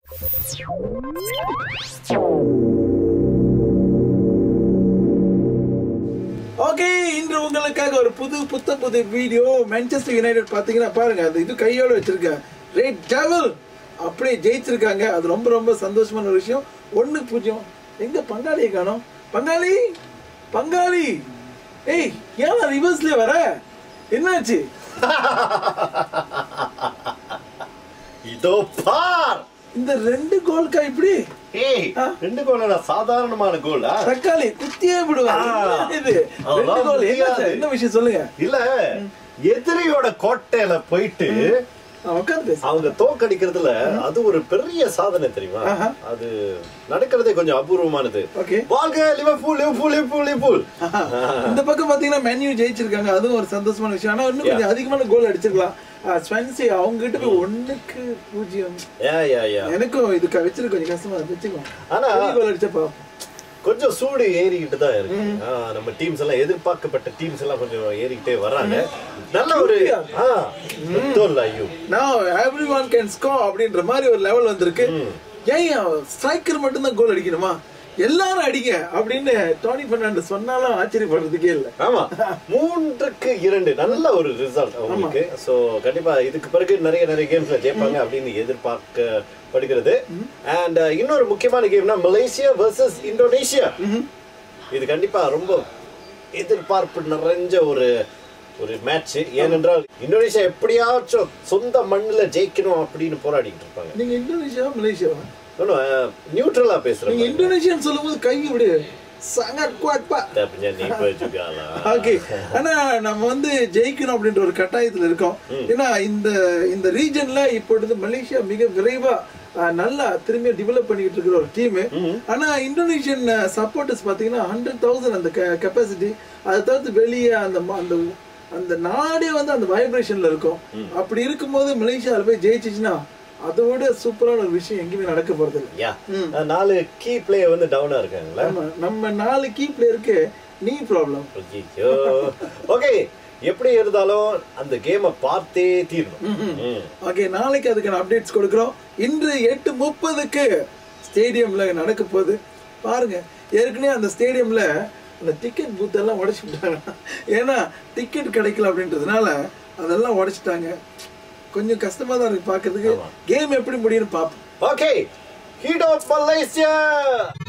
Okay இன்று உங்களுக்காக ஒரு புது புத்த புது வீடியோ மான்செஸ்டர் யுனைடெட் பாத்தீங்கன்னா பாருங்க அது இது கையோட வச்சிருக்கேன் ரெட் டெவல் அப்படியே ஜெயிச்சிருக்காங்க அது ரொம்ப ரொம்ப சந்தோஷமான ஒரு விஷயம் ஒண்ணு பூஜ்ஜியம் எங்க பங்காளியை காணோம் பங்காளி பங்காளி ஏய் ஏன் ரிவர்ஸ்ல வர என்னாச்சு இதோ பார் இந்த ரெண்டு கோல்க்கா இப்படி ஏய் ஆ? ரெண்டு கோல் சாதாரணமான கோலா தக்காளி குத்தியே விடுவேன் ஆ. என்ன இது ரெண்டு அதெல்லாம் கோல் என்ன முடியாது. என்ன விஷயம் சொல்லுங்க இல்ல எதிரியோட கோட்டையில போயிட்டு உட்காந்து பேசு அவங்க தோக்கடிக்கிறதுல அது ஒரு பெரிய சாதனை தெரியுமா ஆஹா. அது நடக்கிறதே கொஞ்சம் அபூர்வமானது ஓகே வாழ்க லிவர்பூல் லிவர்பூல் லிவர்பூல் லிவர்பூல் இந்த பக்கம் பாத்தீங்கன்னா மென்யூ ஜெயிச்சிருக்காங்க அதுவும் ஒரு சந்தோஷமான விஷயம் ஆனா இன்னும் கொஞ்சம் அதிகமான கோல் அடிச்சிருக்கலாம் ஸ்வென்சி அவங்க கிட்ட போய் ஒண்ணுக்கு பூஜ்ஜியம் யா யா யா எனக்கும் இது க- வச்சிருக்க கொஞ்சம் கஷ்டமா இருக்கு. வச்சுக்கோ ஆனா- பெரிய கோல் அடிச்சப்பா கொஞ்சம் சூடு ஏறிக்கிட்டு தான் இருக்கு ஆ, நம்ம டீம்ஸ் எல்லாம் எதிர்பார்க்கப்பட்ட டீம்ஸ் எல்லாம் கொஞ்சம் ஏறிக்கிட்டே வர்றாங்க நல்ல ஒரு ஆ, சுத்தம் ஐயோ நான் எவ்ரி ஒன் கேன் ஸ்கோர் அப்படின்ற மாதிரி ஒரு லெவல் வந்திருக்கு ஏன் ஸ்ட்ரைக்கர் மட்டும்தான் கோல் அடிக்கணுமா எல்லாரும் அடிங்க அப்படின்னு டோனி பெர்னாண்டஸ் சொன்னாலும் ஆச்சரியப்படுறதுக்கே இல்லை ஆமா மூன்றுக்கு இரண்டு நல்ல ஒரு ரிசல்ட் அவங்களுக்கு சோ கண்டிப்பா இதுக்கு பிறகு நிறைய நிறைய கேம்ஸ்ல ஜெயிப்பாங்க அப்படின்னு எதிர்பார்க்கப்படுகிறது அண்ட் இன்னொரு முக்கியமான கேம்னா மலேசியா வர்சஸ் இந்தோனேஷியா இது கண்டிப்பா ரொம்ப எதிர்பார்ப்பு நிறைஞ்ச ஒரு ஒரு மேட்ச் ஏனென்றால் இந்தோனேஷியா எப்படியாச்சும் சொந்த மண்ணுல ஜெயிக்கணும் அப்படின்னு போராடிட்டு இருப்பாங்க நீங்க இந்தோனேஷியாவா மலேசியாவா நியூட்ரலா பேசுறேன் நீங்க இந்தோனேஷியன் சொல்லும்போது கை இப்படி sangat kuat pak Tapi ni pun juga lah. Okay ஆனா நம்ம வந்து ஜெயிக்கணும் அப்படின்ற ஒரு கட்டாயத்துல இருக்கோம் ஏன்னா இந்த இந்த ரீஜன்ல இப்பொழுது மலேசியா மிக விரைவா அஹ், நல்லா திரும்பி டெவலப் பண்ணிட்டு இருக்கிற ஒரு டீம் ஆனா இந்தோனேஷியன் சப்போர்ட்டர்ஸ் பாத்தீங்கன்னா ஹண்ட்ரட் தௌசண்ட் அந்த கெப்பாசிட்டி அதை தவிர்த்து வெளியே அந்த ம- அந்த அந்த நாடே வந்து அந்த வைப்ரேஷன்ல இருக்கும் அப்படி இருக்கும்போது மலேசியாவில் போய் ஜெயிச்சிச்சுன்னா அதோட சூப்பரான ஒரு விஷயம் எங்கேயுமே நடக்க போறது இல்லை யா நாலு கீ பிளேயர் வந்து டவுனா இருக்காங்களா நம்ம நம்ம நாலு கீ பிளேயருக்கு நீ ப்ராப்ளம் ஐயோ ஓகே எப்படி இருந்தாலும் அந்த கேமை பார்த்தே தீரணும் ம். ஓகே நாளைக்கு அதுக்கான அப்டேட்ஸ் கொடுக்குறோம் இன்று எட்டு முப்பதுக்கு ஸ்டேடியம்ல நடக்க போகுது பாருங்க ஏற்கனவே அந்த ஸ்டேடியம்ல அந்த டிக்கெட் பூத் எல்லாம் உடைச்சு விட்டாங்க ஏன்னா டிக்கெட் கிடைக்கல அப்படின்றதுனால அதெல்லாம் உடைச்சிட்டாங்க கொஞ்சம் கஷ்டமா தான் இருக்கு பார்க்கிறதுக்கு கேம் எப்படி முடியும்னு பார்ப்போம் ஓகே ஹீட் ஆஃப் மலேசியா